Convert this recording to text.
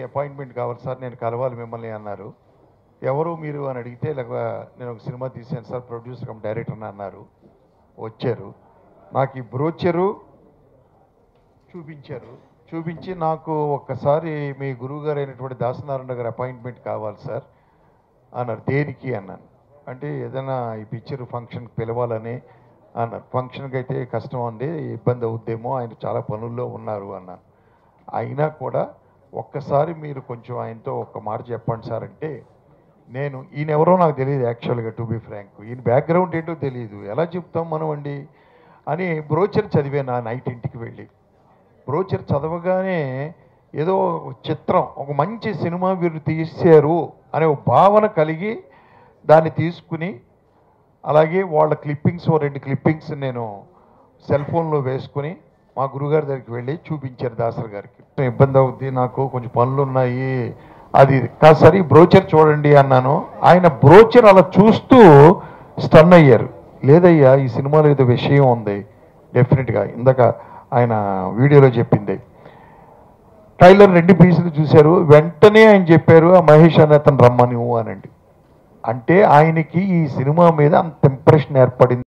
appointment కావాలి sir నేను కలవాలి మిమ్మల్ని అన్నారు ఎవరు మీరు అని అడిగితే లేక నేను ఒక సినిమా తీసాను సార్ ప్రొడ్యూసర్ కమ్ డైరెక్టర్ అని అన్నారు వచ్చారు నాకు ఈ బ్రోచరు చూపించారు చూపించి నాకు ఒక్కసారి మీ గురువు గారు అయినటువంటి దాసనారాయణ గారి అపాయింట్మెంట్ కావాలి సార్ అన్నారు దేనికి అన్నాను అంటే ఏదైనా ఈ పిక్చర్ ఫంక్షన్కి పిలవాలని అన్నారు ఫంక్షన్కి అయితే కష్టం అండి ఇబ్బంది అవుద్దేమో ఆయన చాలా పనుల్లో ఉన్నారు అన్నాను అయినా కూడా ఒక్కసారి మీరు కొంచెం ఆయనతో ఒక్క మాట చెప్పండి సార్ అంటే నేను ఈయన ఎవరో నాకు తెలియదు యాక్చువల్గా టు బి ఫ్రాంక్ ఈయన బ్యాక్గ్రౌండ్ ఏంటో తెలియదు ఎలా చెప్తాం మనం అండి అని బ్రోచర్ చదివాను ఆ నైట్ ఇంటికి వెళ్ళి బ్రోచర్ చదవగానే ఏదో ఒక చిత్రం ఒక మంచి సినిమా వీరు తీశారు అనే ఒక భావన కలిగి దాన్ని తీసుకుని అలాగే వాళ్ళ క్లిప్పింగ్స్ ఓ రెండు క్లిప్పింగ్స్ నేను సెల్ ఫోన్లో వేసుకుని మా గురుగారి దగ్గరికి వెళ్ళి చూపించారు దాసర్ గారికి ఇబ్బంది అవుద్ది నాకు కొంచెం పనులు ఉన్నాయి అది కాదు సరే బ్రోచర్ చూడండి అన్నాను ఆయన బ్రోచర్ అలా చూస్తూ స్టన్ అయ్యారు లేదయ్యా ఈ సినిమాలో ఏదో విషయం ఉంది డెఫినెట్గా ఇందాక ఆయన వీడియోలో చెప్పింది ట్రైలర్ రెండు పీసులు చూశారు వెంటనే ఆయన చెప్పారు ఆ మహేష్ అనే అతను రమ్మని అనండి అంటే ఆయనకి ఈ సినిమా మీద అంత ఇంప్రెషన్ ఏర్పడింది